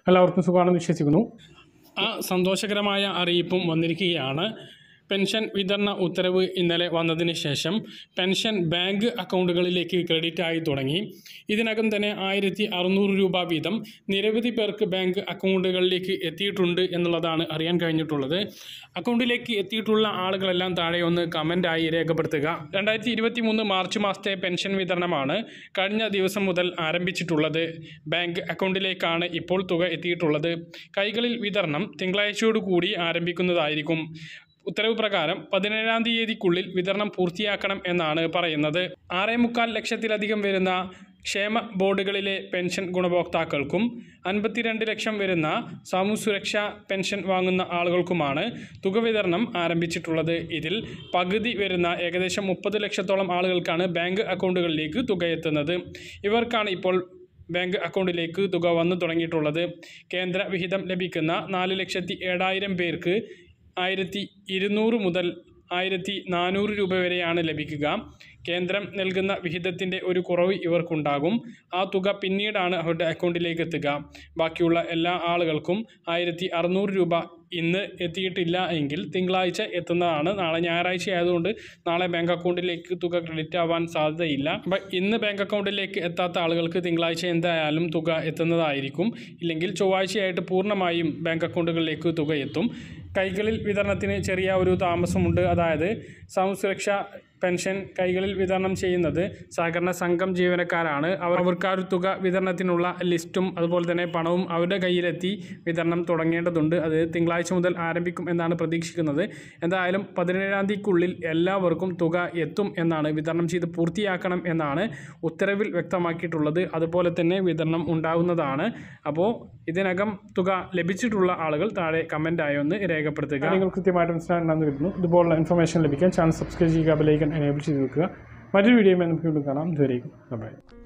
എല്ലാവർക്കും സുഖമാണെന്ന് വിശ്വസിക്കുന്നു ആ സന്തോഷകരമായ അറിയിപ്പും വന്നിരിക്കുകയാണ് പെൻഷൻ വിതരണ ഉത്തരവ് ഇന്നലെ വന്നതിന് ശേഷം പെൻഷൻ ബാങ്ക് അക്കൗണ്ടുകളിലേക്ക് ക്രെഡിറ്റ് ആയി തുടങ്ങി ഇതിനകം തന്നെ ആയിരത്തി അറുന്നൂറ് രൂപ വീതം നിരവധി പേർക്ക് ബാങ്ക് അക്കൗണ്ടുകളിലേക്ക് എത്തിയിട്ടുണ്ട് എന്നുള്ളതാണ് അറിയാൻ കഴിഞ്ഞിട്ടുള്ളത് അക്കൗണ്ടിലേക്ക് എത്തിയിട്ടുള്ള ആളുകളെല്ലാം താഴെ ഒന്ന് കമൻ്റായി രേഖപ്പെടുത്തുക രണ്ടായിരത്തി ഇരുപത്തി മൂന്ന് മാർച്ച് മാസത്തെ പെൻഷൻ വിതരണമാണ് കഴിഞ്ഞ ദിവസം മുതൽ ആരംഭിച്ചിട്ടുള്ളത് ബാങ്ക് അക്കൗണ്ടിലേക്കാണ് ഇപ്പോൾ തുക എത്തിയിട്ടുള്ളത് കൈകളിൽ വിതരണം തിങ്കളാഴ്ചയോടുകൂടി ആരംഭിക്കുന്നതായിരിക്കും ഉത്തരവ് പ്രകാരം പതിനേഴാം തീയതിക്കുള്ളിൽ വിതരണം പൂർത്തിയാക്കണം എന്നാണ് പറയുന്നത് ആറേ മുക്കാൽ ലക്ഷത്തിലധികം വരുന്ന ക്ഷേമ ബോർഡുകളിലെ പെൻഷൻ ഗുണഭോക്താക്കൾക്കും അൻപത്തിരണ്ട് ലക്ഷം വരുന്ന സാമൂഹ്യ സുരക്ഷാ പെൻഷൻ വാങ്ങുന്ന ആളുകൾക്കുമാണ് തുക വിതരണം ആരംഭിച്ചിട്ടുള്ളത് ഇതിൽ പകുതി വരുന്ന ഏകദേശം മുപ്പത് ലക്ഷത്തോളം ആളുകൾക്കാണ് ബാങ്ക് അക്കൗണ്ടുകളിലേക്ക് തുക എത്തുന്നത് ഇവർക്കാണ് ഇപ്പോൾ ബാങ്ക് അക്കൗണ്ടിലേക്ക് തുക വന്നു തുടങ്ങിയിട്ടുള്ളത് കേന്ദ്ര വിഹിതം ലഭിക്കുന്ന നാല് ലക്ഷത്തി ഏഴായിരം പേർക്ക് ആയിരത്തി ഇരുന്നൂറ് മുതൽ ആയിരത്തി നാനൂറ് രൂപ വരെയാണ് ലഭിക്കുക കേന്ദ്രം നൽകുന്ന വിഹിതത്തിൻ്റെ ഒരു കുറവ് ഇവർക്കുണ്ടാകും ആ തുക പിന്നീടാണ് അവരുടെ അക്കൗണ്ടിലേക്ക് എത്തുക ബാക്കിയുള്ള എല്ലാ ആളുകൾക്കും ആയിരത്തി അറുന്നൂറ് രൂപ ഇന്ന് എത്തിയിട്ടില്ല എങ്കിൽ തിങ്കളാഴ്ച എത്തുന്നതാണ് നാളെ ഞായറാഴ്ച ആയതുകൊണ്ട് നാളെ ബാങ്ക് അക്കൗണ്ടിലേക്ക് തുക ക്രെഡിറ്റ് ആവാൻ സാധ്യതയില്ല അപ്പം ഇന്ന് ബാങ്ക് അക്കൗണ്ടിലേക്ക് എത്താത്ത ആളുകൾക്ക് തിങ്കളാഴ്ച എന്തായാലും തുക എത്തുന്നതായിരിക്കും ഇല്ലെങ്കിൽ ചൊവ്വാഴ്ചയായിട്ട് പൂർണ്ണമായും ബാങ്ക് അക്കൗണ്ടുകളിലേക്ക് തുക എത്തും കൈകളിൽ വിതരണത്തിന് ചെറിയ ഒരു താമസമുണ്ട് അതായത് സാമൂഹ്യ സുരക്ഷാ പെൻഷൻ കൈകളിൽ വിതരണം ചെയ്യുന്നത് സഹകരണ സംഘം ജീവനക്കാരാണ് അവർ അവർക്ക് ആ ഒരു തുക വിതരണത്തിനുള്ള ലിസ്റ്റും അതുപോലെ തന്നെ പണവും അവരുടെ കയ്യിലെത്തി വിതരണം തുടങ്ങേണ്ടതുണ്ട് അത് തിങ്കളാഴ്ച മുതൽ ആരംഭിക്കും എന്നാണ് പ്രതീക്ഷിക്കുന്നത് എന്തായാലും പതിനേഴാം തീയതിക്കുള്ളിൽ എല്ലാവർക്കും തുക എത്തും എന്നാണ് വിതരണം ചെയ്ത് പൂർത്തിയാക്കണം എന്നാണ് ഉത്തരവിൽ വ്യക്തമാക്കിയിട്ടുള്ളത് അതുപോലെ തന്നെ വിതരണം ഉണ്ടാകുന്നതാണ് അപ്പോൾ ഇതിനകം തുക ലഭിച്ചിട്ടുള്ള ആളുകൾ താഴെ കമൻ്റായി ഒന്ന് രേഖപ്പെടുത്തുക നിങ്ങൾ കൃത്യമായിട്ട് മനസ്സിലാണെന്ന് കരുതുന്നു ഇതുപോലുള്ള ഇൻഫർമേഷൻ ലഭിക്കാൻ ചാനൽ സബ്സ്ക്രൈബ് ചെയ്യുക ബെലൈക്കൻ എനേബിൾ ചെയ്ത് വെക്കുക മറ്റൊരു വീഡിയോ നമുക്ക് വീണ്ടും കാണാം ഇതുവരെയും ബൈ